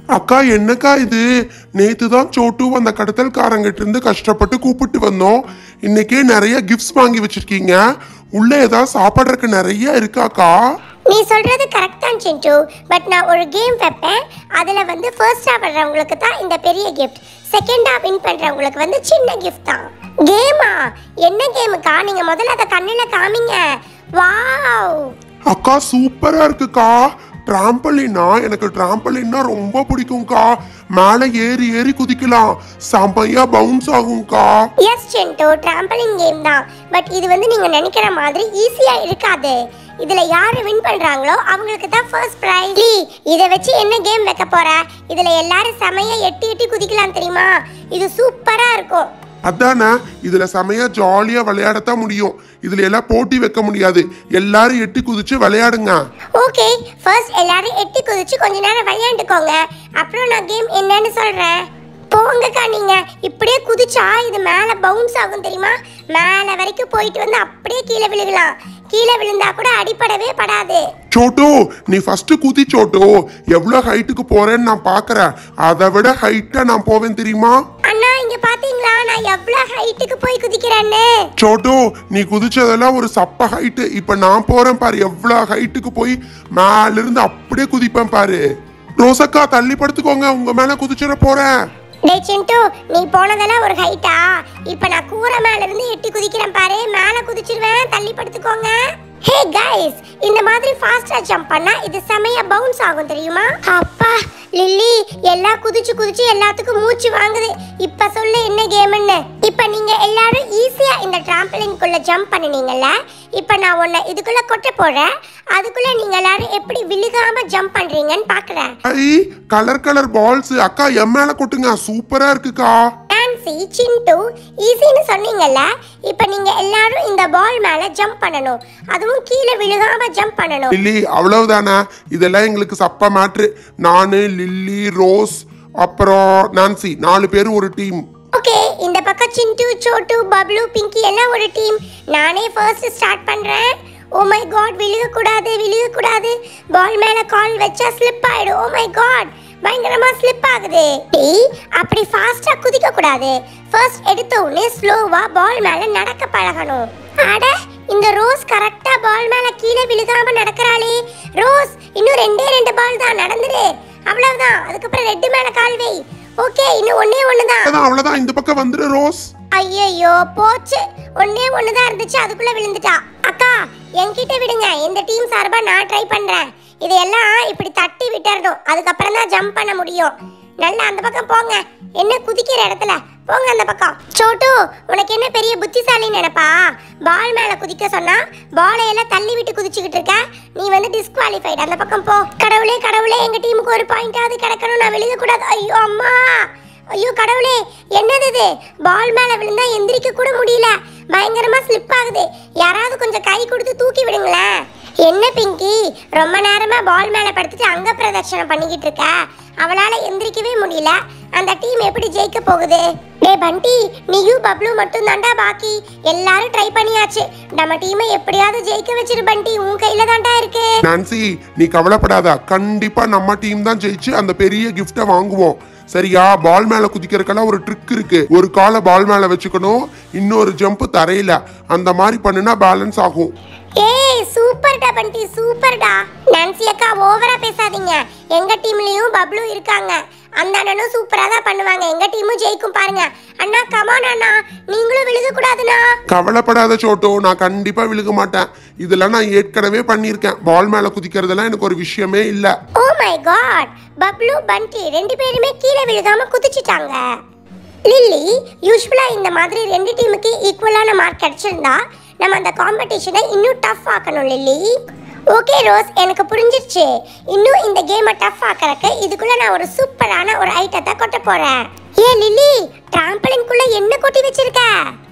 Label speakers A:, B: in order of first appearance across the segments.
A: அக்கா என்னக்கா இது நேத்து தான் சோட்டு அந்த கடத்தல்காரங்கிட்ட இருந்து கஷ்டப்பட்டு கூப்பிட்டு வந்தோம் இன்னைக்கே நிறைய கிஃப்ட்ஸ் வாங்கி வச்சிருக்கீங்க உள்ள ஏதாவது சாப்பிட்றதுக்கு நிறைய இருக்காக்கா
B: நீ சொல்றது கரெக்ட் தான் சிண்டு பட் நான் ஒரு கேம் வைப்பேன் அதுல வந்து ஃபர்ஸ்டா வர்றவங்களுக்கு தான் இந்த பெரிய கிஃப்ட் செகண்டா வின் பண்றவங்களுக்கு வந்து சின்ன கிஃப்ட் தான் கேமா என்ன கேமுக்கா நீங்க முதல்ல அதை கண்ணுல காமிங்க வாவ்
A: அக்கா சூப்பரா இருக்குக்கா டிராம்பலினா எனக்கு டிராம்பலின்னா ரொம்ப பிடிக்கும்க்கா மேலே ஏறி ஏறி குதிக்கலாம் செம்மையா பவுன்ஸ் ஆகும்க்கா
B: எஸ் சென்டோ ட்ராம்பலின் கேம் தான் பட் இது வந்து நீங்க நினைக்கிற மாதிரி ஈஸியா இருக்காது இதுல யாரு வின் பண்றாங்களோ அவங்களுக்கு தான் ஃபர்ஸ்ட் பிரைஸ் இதை வச்சு என்ன கேம் வைக்க போற இதுல எல்லாரும் செமையா எட்டி எட்டி குதிக்கலாம் தெரியுமா இது சூப்பரா இருக்கும்
A: அதானே இதுல செமையா ஜாலியா விளையாடத்தான் முடியும் இதுல எல்லாம் போட்டி வைக்க முடியாது எல்லாரும் எட்டி குதிச்சு விளையாடுங்க
B: ஓகே ஃபர்ஸ்ட் எல்லாரும் எட்டி குதிச்சு கொஞ்ச நேரம் விளையாண்டுக்கோங்க அப்புறம் நான் கேம் என்னன்னு சொல்றேன் போங்கக்கா நீங்க இப்படியே குதிச்சா இது மேல பவுன்ஸ் ஆகும் தெரியுமா மேல வரைக்கும் போயிட்டு வந்து அப்படியே கீழே விழுகலாம் கீழே விழுந்தா கூட அடிப்படவே படாது
A: சோட்டு நீ ஃபர்ஸ்ட் குதி சோட்டு எவ்வளவு ஹைட்டுக்கு போறேன்னு நான் பாக்குறேன் அதை விட ஹைட்டா நான் போவேன் தெரியுமா
B: அண்ணா இங்க பாத்தீங்களா நான் எவ்வளவு ஹைட்டுக்கு போய் குதிக்கிறேன்னு
A: சோட்டு நீ குதிச்சதெல்லாம் ஒரு சப்ப ஹைட்டு இப்ப நான் போறேன் பாரு எவ்வளவு ஹைட்டுக்கு போய் மேல இருந்து அப்படியே குதிப்பேன் பாரு ரோசக்கா தள்ளி படுத்துக்கோங்க உங்க மேல குதிச்சிட போறேன்
B: டேய் சிண்டு நீ போனதெல்லாம் ஒரு ஹைட்டா இப்ப நான் கூரை மேல இருந்து எட்டி குதிக்கிறேன் பாரு மேல குதிச்சிருவேன் தள்ளி படுத்துக்கோங்க ஹே கைஸ் இந்த மாதிரி ஃபாஸ்டா ஜம்ப் பண்ணா இது செமையா பவுன்ஸ் ஆகும் தெரியுமா அப்பா லில்லி எல்லாம் குதிச்சு குதிச்சு எல்லாத்துக்கும் மூச்சு வாங்குது இப்ப சொல்லு என்ன கேம்னு இப்ப நீங்க எல்லாரும் ஈஸியா இந்த டிராம்பலின்குள்ள ஜம்ப் பண்ணுனீங்கல்ல இப்ப நான் உன்னை இதுக்குள்ள கொட்ட போறேன் அதுக்குள்ள நீங்க எல்லாரும் எப்படி விழுகாம ஜம்ப் பண்றீங்கன்னு பாக்குறேன்
A: ஐ கலர் கலர் பால்ஸ் அக்கா என் மேல கொட்டுங்க சூப்பரா இருக்குக்கா
B: நான்சி சிண்டு ஈஸின்னு சொன்னீங்கல்ல இப்போ நீங்க எல்லாரும் இந்த பால் மேல ஜம்ப் பண்ணணும் அதுவும் கீழே விழுகாம ஜம்ப் பண்ணணும்
A: லில்லி அவ்வளவுதானே இதெல்லாம் எங்களுக்கு சப்ப மேட்ரு நானு லில்லி ரோஸ் அப்புறம் நான்சி நாலு பேரும் ஒரு டீம்
B: ஓகே இந்த பக்கம் சிண்டு சோட்டு பப்ளு பிங்கி எல்லாம் ஒரு டீம் நானே ஃபர்ஸ்ட் ஸ்டார்ட் பண்றேன் ஓ மை காட் விழுக கூடாது விழுக கூடாது பால் மேல கால் வச்சா ஸ்லிப் ஆயிடும் ஓ மை காட் பயங்கரமா ஸ்லிப் ஆகுது டேய் அப்படி ஃபாஸ்டா குதிக்க கூடாது ஃபர்ஸ்ட் எடுத்த உடனே ஸ்லோவா பால் மேல நடக்க பழகணும் அட இந்த ரோஸ் கரெக்டா பால் மேல கீழே விழுகாம நடக்கறாளே ரோஸ் இன்னும் ரெண்டே ரெண்டு பால் தான் நடந்துரு அவ்வளவுதான் அதுக்கப்புறம் ரெட்டு மேல கால் வை ஓகே இன்னும் ஒண்ணே ஒண்ணுதான்
A: அவ்வளவுதான் அவ்வளவுதான் இந்த பக்கம் வந்துரு ரோஸ்
B: ஐயையோ போச்சு ஒண்ணே ஒண்ணுதான் இருந்துச்சு அதுக்குள்ள விழுந்துட்டா அக்கா என்கிட்ட விடுங்க இந்த டீம் சார்பா நான் ட்ரை பண்றேன் இதையெல்லாம் இப்படி தட்டி விட்டுறணும் அதுக்கப்புறம் தான் ஜம்ப் பண்ண முடியும் நல்லா அந்த பக்கம் போங்க என்ன குதிக்கிற இடத்துல போங்க அந்த பக்கம் சோட்டு உனக்கு என்ன பெரிய புத்திசாலி நினைப்பா பால் மேல குதிக்க சொன்னா பாலை எல்லாம் தள்ளி விட்டு குதிச்சுக்கிட்டு இருக்க நீ வந்து டிஸ்குவாலிஃபைட் அந்த பக்கம் போ கடவுளே கடவுளே எங்க டீமுக்கு ஒரு பாயிண்டாவது கிடைக்கணும் நான் விழுக கூடாது ஐயோ அம்மா ஐயோ கடவுளே என்னது இது பால் மேல விழுந்தா எந்திரிக்க கூட முடியல பயங்கரமா ஸ்லிப் ஆகுது யாராவது கொஞ்சம் கை கொடுத்து தூக்கி விடுங்களேன் என்ன பிங்கி ரொம்ப நேரமா பால் மேல படுத்துட்டு அங்க பிரதர்ஷனம் பண்ணிக்கிட்டு இருக்க அவளால எந்திரிக்கவே முடியல அந்த டீம் எப்படி ஜெயிக்க போகுது டே பண்டி நீயும் பப்ளு மட்டும் தாண்டா பாக்கி எல்லாரும் ட்ரை பண்ணியாச்சு நம்ம டீமை எப்படியாவது ஜெயிக்க வச்சிரு பண்டி உன் கையில தாண்டா இருக்கு
A: நான்சி நீ கவலைப்படாத கண்டிப்பா நம்ம டீம் தான் ஜெயிச்சு அந்த பெரிய கிஃப்டை வாங்குவோம் சரியா பால் மேல குதிக்கிறதுக்கெல்லாம் ஒரு ட்ரிக் இருக்கு ஒரு காலை பால் மேல வச்சுக்கணும் இன்னொரு ஜம்ப் தரையில அந்த மாதிரி பண்ணுனா பேலன்ஸ் ஆகும்
B: ஏய் சூப்பர்டா பண்டி சூப்பர்டா நான்சி அக்கா ஓவரா பேசாதீங்க எங்க டீம்லயும் பப்ளு இருக்காங்க அந்த அண்ணனும் சூப்பரா தான் பண்ணுவாங்க எங்க டீமும் ஜெயிக்கும் பாருங்க அண்ணா கமான் அண்ணா நீங்களும் விழுக கூடாதுண்ணா
A: கவலைப்படாத சோட்டோ நான் கண்டிப்பா விழுக மாட்டேன் இதெல்லாம் நான் ஏற்கனவே பண்ணியிருக்கேன் பால் மேல குதிக்கிறதெல்லாம் எனக்கு ஒரு விஷயமே இல்ல
B: ஓ மை காட் பப்ளு பண்டி ரெண்டு பேருமே கீழே விழுகாம குதிச்சிட்டாங்க லில்லி யூஸ்வலா இந்த மாதிரி ரெண்டு டீமுக்கு ஈக்குவலான மார்க் கிடைச்சிருந்தா நம்ம அந்த காம்படிஷனை இன்னும் டஃப் ஆக்கணும் லில்லி ஓகே ரோஸ் எனக்கு புரிஞ்சிருச்சு இன்னும் இந்த கேமை டஃப் ஆக்கறதுக்கு இதுக்குள்ள நான் ஒரு சூப்பரான ஒரு ஐட்டத்தை கொட்ட போறேன் ஏ லில்லி டிராம்பலின்குள்ள என்ன கொட்டி வச்சிருக்க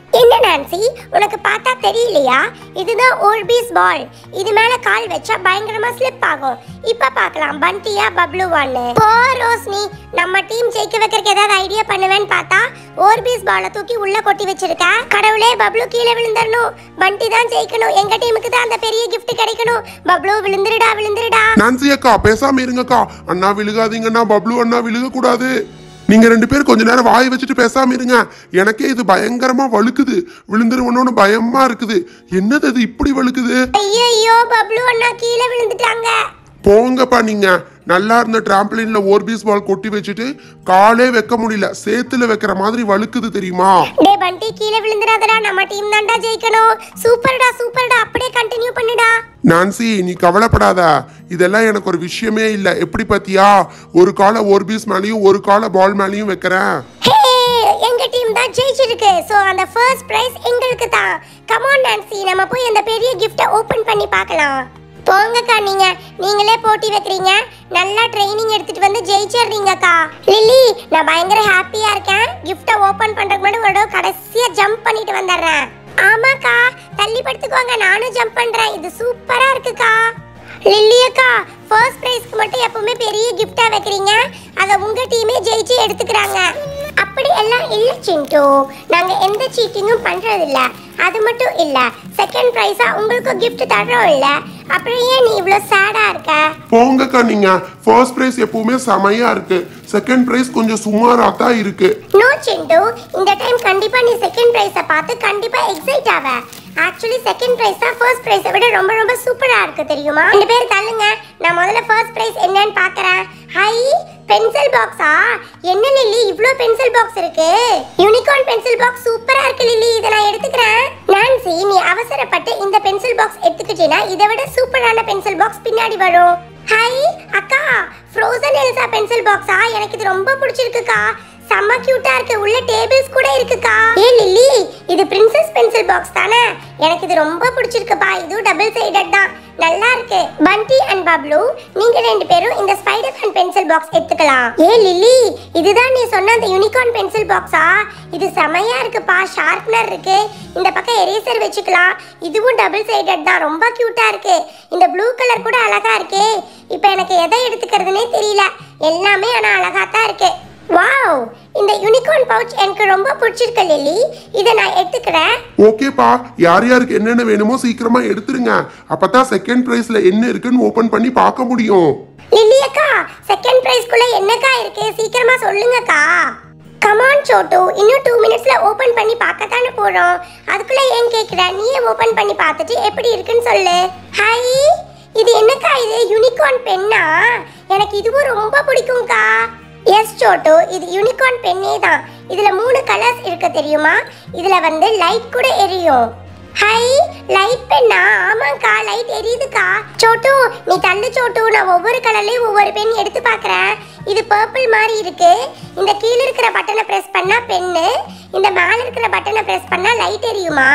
B: என்ன நான்சி உனக்கு பார்த்தா தெரியலையா இதுதான் ஓல்பீஸ் பால் இது மேல கால் வச்சா பயங்கரமா ஸ்லிப் ஆகும் இப்ப பார்க்கலாம் பண்டியா பப்ளுவான்னு போ ரோஸ்னி நம்ம டீம் ஜெயிக்க வைக்கிறதுக்கு ஏதாவது ஐடியா பண்ணுவேன்னு பார்த்தா ஓர்பீஸ் பாலை தூக்கி உள்ள கொட்டி வச்சிருக்க கடவுளே பப்ளு கீழே விழுந்துடணும் பண்டி தான் ஜெயிக்கணும் எங்க டீமுக்கு தான் அந்த பெரிய gift கிடைக்கணும் பப்ளு விழுந்துருடா விழுந்துருடா
A: நான்சி அக்கா பேசாம இருங்கக்கா அண்ணா விழுகாதீங்கண்ணா பப்ளு அண்ணா விழுக கூடாது நீங்க ரெண்டு பேரும் கொஞ்ச நேரம் வாய் வச்சுட்டு பேசாம இருங்க எனக்கே இது பயங்கரமா வழுக்குது விழுந்துருவனோன்னு பயமா இருக்குது என்னது இது இப்படி வழுக்குது
B: ஐயோ பப்ளு அண்ணா கீழே விழுந்துட்டாங்க
A: போங்கப்பா நீங்க நல்லா இருந்த டிராம்பலின்ல ஓர்பீஸ் பால் கொட்டி வச்சுட்டு காலே வைக்க முடியல சேத்துல வைக்கிற மாதிரி வழுக்குது தெரியுமா
B: டே பண்டி கீழே விழுந்துடாதடா நம்ம டீம் தான்டா ஜெயிக்கணும் சூப்பர்டா சூப்பர்டா அப்படியே கண்டினியூ பண்ணுடா
A: நான்சி நீ கவலைப்படாத இதெல்லாம் எனக்கு ஒரு விஷயமே இல்ல எப்படி பாத்தியா ஒரு காலை ஓர்பீஸ் மேலேயும் ஒரு காலை பால் மேலேயும் வைக்கிறேன்
B: ஹே எங்க டீம் தான் ஜெயிச்சிருக்கு சோ அந்த ஃபர்ஸ்ட் பிரைஸ் எங்களுக்கு தான் கமான் நான்சி நம்ம போய் அந்த பெரிய கிஃப்ட்டை ஓபன் பண்ணி பார்க்கலாம் போங்கக்கா நீங்க நீங்களே போட்டி வைக்கிறீங்க நல்லா ட்ரைனிங் எடுத்துட்டு வந்து ஜெயிச்சிடுறீங்கக்கா லில்லி நான் பயங்கர ஹாப்பியா இருக்கேன் கிஃப்ட்டை ஓபன் பண்றதுக்கு முன்னாடி ஒரு தடவை கடைசியா ஜம்ப் பண்ணிட்டு வந்துடுறேன் ஆமாக்கா தள்ளி படுத்துக்கோங்க நானும் ஜம்ப் பண்றேன் இது சூப்பரா இருக்குக்கா லில்லி அக்கா ஃபர்ஸ்ட் பிரைஸ்க்கு மட்டும் எப்பவுமே பெரிய கிஃப்டா வைக்கிறீங்க அதை உங்க டீமே ஜெயிச்சு எடுத்துக்கிறாங்க அப்படி எல்லாம் இல்ல சிண்டு நாங்க எந்த சீட்டிங்கும் பண்றது இல்ல அது மட்டும் இல்ல செகண்ட் பிரைஸா உங்களுக்கு gift தர்றோம் இல்ல அப்புறம் ஏன் நீ இவ்ளோ சேடா இருக்க
A: போங்கக்கா நீங்க ஃபர்ஸ்ட் பிரைஸ் எப்பவுமே செமையா இருக்கு செகண்ட் பிரைஸ் கொஞ்சம் சுமாரா தான் இருக்கு
B: நோ சிண்டு இந்த டைம் கண்டிப்பா நீ செகண்ட் பிரைஸை பார்த்து கண்டிப்பா எக்ஸைட் ஆவ ஆக்சுவலி செகண்ட் பிரைஸ் தான் ஃபர்ஸ்ட் பிரைஸை விட ரொம்ப ரொம்ப சூப்பரா இருக்கு தெரியுமா ரெண்டு பேர் தள்ளுங்க நான் முதல்ல ஃபர்ஸ்ட் பிரைஸ் என்னன்னு பார்க்கறேன் ஹை பென்சில் பாக்ஸா என்ன லில்லி இவ்ளோ பென்சில் பாக்ஸ் இருக்கு யூனிகார்ன் பென்சில் பாக்ஸ் சூப்பரா இருக்கு லில்லி இதை நான் எடுத்துக்கிறேன் நான்சி நீ அவசரப்பட்டு இந்த பென்சில் பாக்ஸ் எடுத்துக்கிட்டீனா இதை விட சூப்பரான பென்சில் பாக்ஸ் பின்னாடி வரும் ஹை அக்கா ஃப்ரோசன் எல்சா பென்சில் பாக்ஸா எனக்கு இது ரொம்ப பிடிச்சிருக்குக்கா செம்ம கியூட்டா இருக்கு உள்ள டேபிள்ஸ் கூட இருக்குக்கா ஏ லில்லி இது பிரின்சஸ் பென்சில் பாக்ஸ் தானே எனக்கு இது ரொம்ப பிடிச்சிருக்குப்பா இதுவும் டபுள் சைடட் தான் நல்லா இருக்கு பண்டி அண்ட் பப்ளு நீங்க ரெண்டு பேரும் இந்த ஸ்பைடர் மேன் பென்சில் பாக்ஸ் எடுத்துக்கலாம் ஏ லில்லி இதுதான் நீ சொன்ன அந்த யூனிகார்ன் பென்சில் பாக்ஸா இது செமையா இருக்குப்பா ஷார்ப்னர் இருக்கு இந்த பக்கம் எரேசர் வச்சுக்கலாம் இதுவும் டபுள் சைடட் தான் ரொம்ப கியூட்டா இருக்கு இந்த ப்ளூ கலர் கூட அழகா இருக்கே இப்போ எனக்கு எதை எடுத்துக்கிறதுனே தெரியல எல்லாமே ஆனா அழகா தான் இருக்கு வாவ் இந்த யூனிகார்ன் பவுச் எனக்கு ரொம்ப பிடிச்சிருக்கு லில்லி இதை நான் எடுத்துக்கிறேன்
A: ஓகேப்பா யார் யாருக்கு என்னென்ன வேணுமோ சீக்கிரமா எடுத்துருங்க அப்பதான் செகண்ட் பிரைஸ்ல என்ன இருக்குன்னு ஓபன் பண்ணி பார்க்க முடியும்
B: லில்லி அக்கா செகண்ட் பிரைஸ்க்குள்ள என்னக்கா இருக்கு சீக்கிரமா சொல்லுங்கக்கா கமான் சோட்டு இன்னும் டூ மினிட்ஸ்ல ஓபன் பண்ணி பார்க்கத்தானே போறோம் அதுக்குள்ள ஏன் கேக்குற நீயே ஓபன் பண்ணி பார்த்துட்டு எப்படி இருக்குன்னு சொல்லு ஹை இது என்னக்கா இது யூனிகார்ன் பென்னா எனக்கு இதுவும் ரொம்ப பிடிக்கும்க்கா எஸ் சோட்டு இது யூனிகார்ன் பென்னே தான் இதுல மூணு கலர்ஸ் இருக்கு தெரியுமா இதுல வந்து லைட் கூட எரியும் ஹை லைட் பெண்ணா ஆமாக்கா லைட் எரியுதுக்கா சோட்டு நீ தள்ளு சோட்டு நான் ஒவ்வொரு கலர்லயும் ஒவ்வொரு பென் எடுத்து பார்க்கறேன் இது பர்பிள் மாதிரி இருக்கு இந்த கீழ இருக்கிற பட்டனை பிரஸ் பண்ணா பென்னு இந்த மேல இருக்கிற பட்டனை பிரஸ் பண்ணா லைட் எரியுமா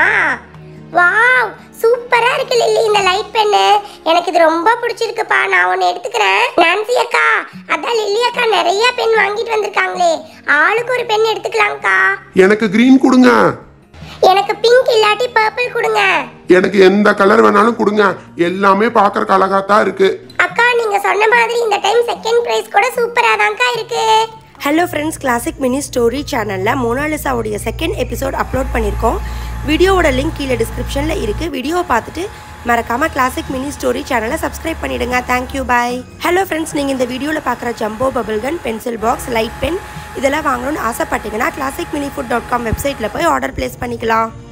B: வாவ் சூப்பரா இருக்கு லில்லி இந்த லைட் பென்னு எனக்கு இது ரொம்ப பிடிச்சிருக்குப்பா நான் ஒன்னு எடுத்துக்கிறேன் நான்சி அக்கா அதான் லில்லி அக்கா நிறைய பென் வாங்கிட்டு வந்திருக்காங்களே ஆளுக்கு ஒரு பென் எடுத்துக்கலாம்க்கா
A: எனக்கு கிரீன் கொடுங்க
B: எனக்கு பிங்க் இல்லாட்டி பர்பிள் கொடுங்க
A: எனக்கு எந்த கலர் வேணாலும் கொடுங்க எல்லாமே பார்க்கறக்கு அழகா தான் இருக்கு
B: அக்கா நீங்க சொன்ன மாதிரி இந்த டைம் செகண்ட் பிரைஸ் கூட சூப்பரா தான்க்கா இருக்கு
C: hello friends classic mini story சேனலில் மோனாலிசாவுடைய செகண்ட் எபிசோட் அப்லோட் பண்ணியிருக்கோம் வீடியோவோட லிங்க் கீழே டிஸ்கிரிப்ஷனில் இருக்குது வீடியோவை பார்த்துட்டு மறக்காமல் கிளாசிக் மினி ஸ்டோரி சேனலை சப்ஸ்கிரைப் பண்ணிடுங்க தேங்க்யூ பாய் ஹலோ ஃப்ரெண்ட்ஸ் நீங்கள் இந்த வீடியோவில் பார்க்குற jumbo bubble gun pencil box light pen இதெல்லாம் வாங்கணும்னு ஆசைப்பட்டீங்கன்னா classic mini food dot com வெப்சைட்டில் போய் ஆர்டர் ப்ளேஸ் பண்ணிக்கலாம்